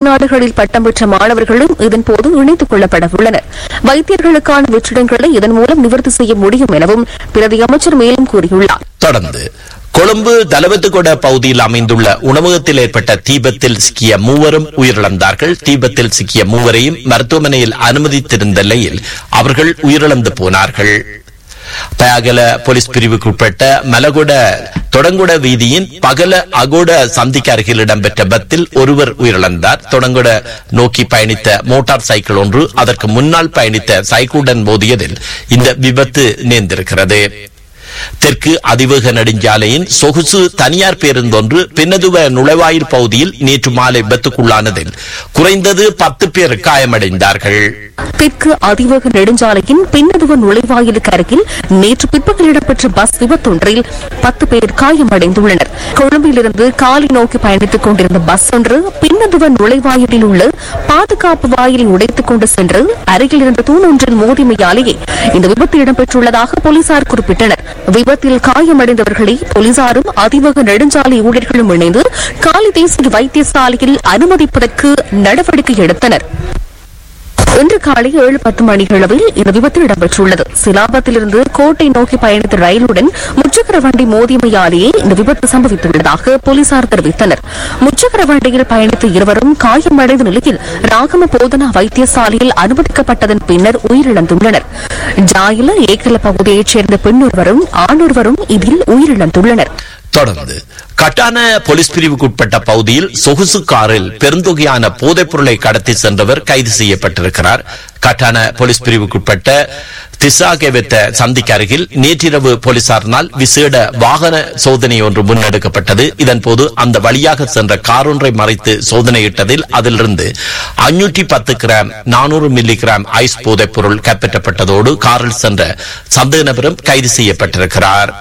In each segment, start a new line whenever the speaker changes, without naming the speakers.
நாடுகளில் பட்டம் பெற்ற மாணவர்களும் இதன்போது இணைத்துக் கொள்ளப்பட உள்ளனர் வைத்தியர்களுக்கான வெற்றிடங்களை இதன் மூலம் நிவர்த்தி செய்ய முடியும் எனவும் பிரதி அமைச்சர் மேலும் கூறியுள்ளார்
தொடர்ந்து கொழும்பு தலவத்துகொட பகுதியில் அமைந்துள்ள உணவகத்தில் ஏற்பட்ட தீபத்தில் சிக்கிய மூவரும் உயிரிழந்தார்கள் தீபத்தில் சிக்கிய மூவரையும் மருத்துவமனையில் அனுமதித்திருந்த நிலையில் அவர்கள் உயிரிழந்து போனார்கள் பயாகல போலீஸ் பிரிவுக்குட்பட்ட மலகுட தொடங்குட வீதியின் பகல அகோட சந்திக்கு அருகில் இடம்பெற்ற பத்தில் ஒருவர் உயிரிழந்தார் தொடங்குட நோக்கி பயணித்த மோட்டார் சைக்கிள் ஒன்று அதற்கு முன்னால் பயணித்த சைக்கிளுடன் மோதியதில் இந்த விபத்து நேர்ந்திருக்கிறது தெற்கு அதிவேக நெடுஞ்சாலையின் சொகுசு தனியார் பேருந்தொன்று பின்னதுவ நுழைவாயில் பகுதியில் நேற்று மாலை விபத்துக்குள்ளானதில் குறைந்தது பத்து பேர் காயமடைந்தார்கள்
தெற்கு அதிவேக நெடுஞ்சாலையின் பின்னதுவ நுழைவாயிலுக்கு அருகில் நேற்று பிற்பகல் இடம்பெற்ற பஸ் விபத்தொன்றில் பத்து பேர் காயமடைந்துள்ளனர் கொழும்பிலிருந்து காலி நோக்கி பயணித்துக் கொண்டிருந்த பஸ் ஒன்று பின்னதுவ நுழைவாயிலில் உள்ள பாதுகாப்பு வாயிலை உடைத்துக் கொண்டு சென்று அருகில் இருந்த தூண் ஒன்றில் மோதிமையாலேயே இந்த விபத்து இடம்பெற்றுள்ளதாக போலீசார் குறிப்பிட்டனர் விபத்தில் காயமடைந்தவர்களை போலீசாரும் அதிவேக நெடுஞ்சாலை ஊழியர்களும் இணைந்து காலி தேசிய வைத்தியசாலையில் அனுமதிப்பதற்கு நடவடிக்கை எடுத்தனர் இன்று காலை ஏழு பத்து மணிகளவில் இந்த விபத்து இடம்பெற்றுள்ளது சிலாபத்திலிருந்து கோட்டை நோக்கி பயணித்த ரயிலுடன் முச்சக்கர வண்டி மோதியமையாலேயே இந்த விபத்து சம்பவித்துள்ளதாக போலீசார் தெரிவித்தனர் முச்சக்கர வண்டியில் பயணித்த இருவரும் காயமடைந்த நிலையில் ராகம போதனா வைத்தியசாலையில் அனுமதிக்கப்பட்டதன் பின்னர் உயிரிழந்துள்ளனர் ஜாயில ஏக்கல பகுதியைச் சேர்ந்த பெண்ணொருவரும் ஆணொருவரும் இதில் உயிரிழந்துள்ளனர்
தொடர்ந்து கட்டான போலீஸ் பிரிவுக்குட்பட்ட பகுதியில் சொகுசு காரில் பெருந்தொகையான போதைப் பொருளை கடத்தி சென்றவர் கைது செய்யப்பட்டிருக்கிறார் கட்டான போலீஸ் பிரிவுக்குட்பட்ட திசாகெவெத்த சந்திக்கு அருகில் நேற்றிரவு போலீசாரினால் விசேட வாகன சோதனை ஒன்று முன்னெடுக்கப்பட்டது இதன்போது அந்த வழியாக சென்ற காரொன்றை மறைத்து சோதனையிட்டதில் அதிலிருந்து அஞ்சூற்றி பத்து கிராம் நானூறு மில்லி கிராம் ஐஸ் போதைப் பொருள் கைப்பற்றப்பட்டதோடு காரில் சென்ற சந்தேக நபரும் கைது செய்யப்பட்டிருக்கிறார்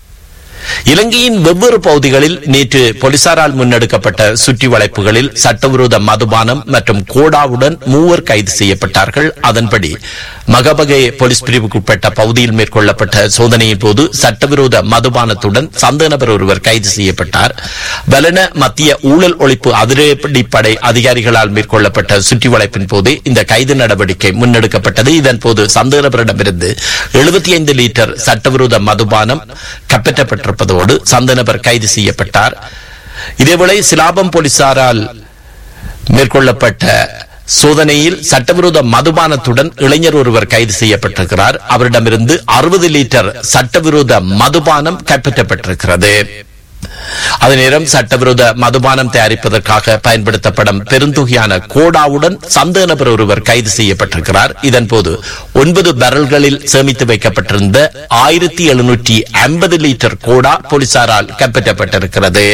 இலங்கையின் வெவ்வேறு பகுதிகளில் நேற்று போலீசாரால் முன்னெடுக்கப்பட்ட சுற்றி வளைப்புகளில் சட்டவிரோத மதுபானம் மற்றும் கோடாவுடன் மூவர் கைது செய்யப்பட்டார்கள் அதன்படி மகபகை போலீஸ் பிரிவுக்குட்பட்ட பகுதியில் மேற்கொள்ளப்பட்ட சோதனையின் போது சட்டவிரோத மதுபானத்துடன் சந்தேக நபர் ஒருவர் கைது செய்யப்பட்டார் பலன மத்திய ஊழல் ஒழிப்பு அதிரடிப்படை அதிகாரிகளால் மேற்கொள்ளப்பட்ட சுற்றி வளைப்பின் போது இந்த கைது நடவடிக்கை முன்னெடுக்கப்பட்டது இதன் போது சந்தேக நபரிடமிருந்து எழுபத்தி ஐந்து லிட்டர் சட்டவிரோத மதுபானம் கைப்பற்றப்பட்டிருப்பதோடு சந்தேக நபர் கைது செய்யப்பட்டார் இதேவேளை சிலாபம் போலீசாரால் மேற்கொள்ளப்பட்ட சோதனையில் சட்டவிரோத மதுபானத்துடன் இளைஞர் ஒருவர் கைது செய்யப்பட்டிருக்கிறார் அவரிடமிருந்து அறுபது லிட்டர் சட்டவிரோத மதுபானம் கைப்பற்றப்பட்டிருக்கிறது அதே நேரம் சட்டவிரோத மதுபானம் தயாரிப்பதற்காக பயன்படுத்தப்படும் பெருந்தொகையான கோடாவுடன் சந்தேக நபர் ஒருவர் கைது செய்யப்பட்டிருக்கிறார் இதன்போது ஒன்பது பரல்களில் சேமித்து வைக்கப்பட்டிருந்த ஆயிரத்தி எழுநூற்றி ஐம்பது லிட்டர் கோடா போலீசாரால் கைப்பற்றப்பட்டிருக்கிறது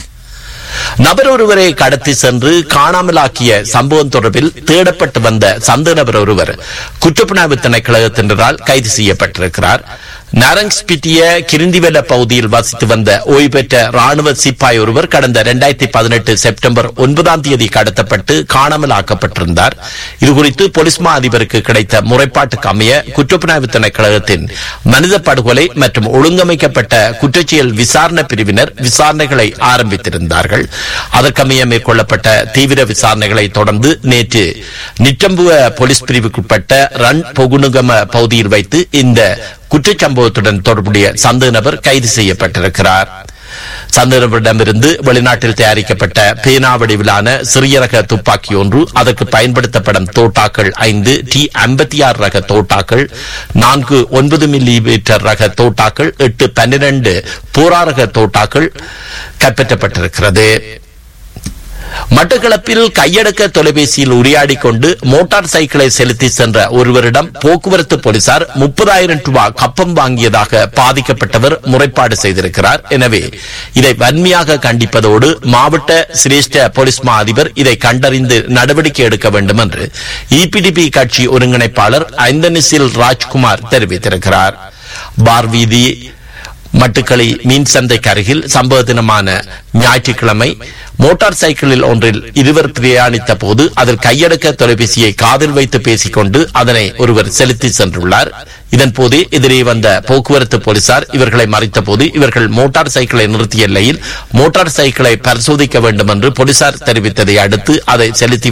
நபர் ஒருவரை கடத்தி சென்று காணாமலாக்கிய சம்பவம் தொடர்பில் தேடப்பட்டு வந்த சந்தேக நபர் ஒருவர் குற்றப்புலனாய்வு திணைக்களத்தினரால் கைது செய்யப்பட்டிருக்கிறார் நாரங்ஸ்பிட்டிய கிரிந்திவெல பகுதியில் வசித்து வந்த ஓய்வு பெற்ற ராணுவ சிப்பாய் ஒருவர் கடந்த இரண்டாயிரத்தி பதினெட்டு செப்டம்பர் ஒன்பதாம் தேதி கடத்தப்பட்டு காணாமலாக்கப்பட்டிருந்தார் இதுகுறித்து போலீஸ் மா அதிபருக்கு கிடைத்த முறைப்பாட்டுக்கு அமைய குற்றப்புலனாய்வு திணைக்களத்தின் மனித படுகொலை மற்றும் ஒழுங்கமைக்கப்பட்ட குற்றச்செயல் விசாரணை பிரிவினர் விசாரணைகளை ஆரம்பித்திருந்தார்கள் அதற்கமைய மேற்கொள்ளப்பட்ட தீவிர விசாரணைகளை தொடர்ந்து நேற்று நிட்டம்புவ போலீஸ் பிரிவுக்குட்பட்ட ரன் பொகுனுகம பகுதியில் வைத்து இந்த குற்றச்சம்பவத்துடன் தொடர்புடைய சந்தேக நபர் கைது செய்யப்பட்டிருக்கிறார் சந்தேகமிடமிருந்து வெளிநாட்டில் தயாரிக்கப்பட்ட பேனா வடிவிலான சிறிய ரக துப்பாக்கி ஒன்று அதற்கு பயன்படுத்தப்படும் தோட்டாக்கள் ஐந்து டி ஐம்பத்தி ஆறு ரக தோட்டாக்கள் நான்கு ஒன்பது மில்லி மீட்டர் ரக தோட்டாக்கள் எட்டு பன்னிரண்டு போரா ரக தோட்டாக்கள் கைப்பற்றப்பட்டிருக்கிறது மட்டக்களப்பில் கையடக்க தொலைபேசியில் உரையாடி கொண்டு மோட்டார் சைக்கிளை செலுத்தி சென்ற ஒருவரிடம் போக்குவரத்து போலீசார் முப்பதாயிரம் ரூபாய் கப்பம் வாங்கியதாக பாதிக்கப்பட்டவர் முறைப்பாடு செய்திருக்கிறார் எனவே இதை வன்மையாக கண்டிப்பதோடு மாவட்ட சிரேஷ்ட போலீஸ் மா அதிபர் இதை கண்டறிந்து நடவடிக்கை எடுக்க வேண்டும் என்று இபிடிபி கட்சி ஒருங்கிணைப்பாளர் ஐந்தனிசில் ராஜ்குமார் தெரிவித்திருக்கிறார் பார்வீதி மட்டுக்களி மீன் சந்தைக்கு அருகில் சம்பவ தினமான ஞாயிற்றுக்கிழமை மோட்டார் சைக்கிளில் ஒன்றில் இருவர் பிரயாணித்த போது அதில் கையடக்க தொலைபேசியை காதில் வைத்து பேசிக்கொண்டு அதனை ஒருவர் செலுத்தி சென்றுள்ளார் இதன் போது எதிரே வந்த போக்குவரத்து போலீசார் இவர்களை மறைத்த போது இவர்கள் மோட்டார் சைக்கிளை நிறுத்திய நிலையில் மோட்டார் சைக்கிளை பரிசோதிக்க வேண்டும் என்று போலீசார் தெரிவித்ததை அடுத்து அதை செலுத்தி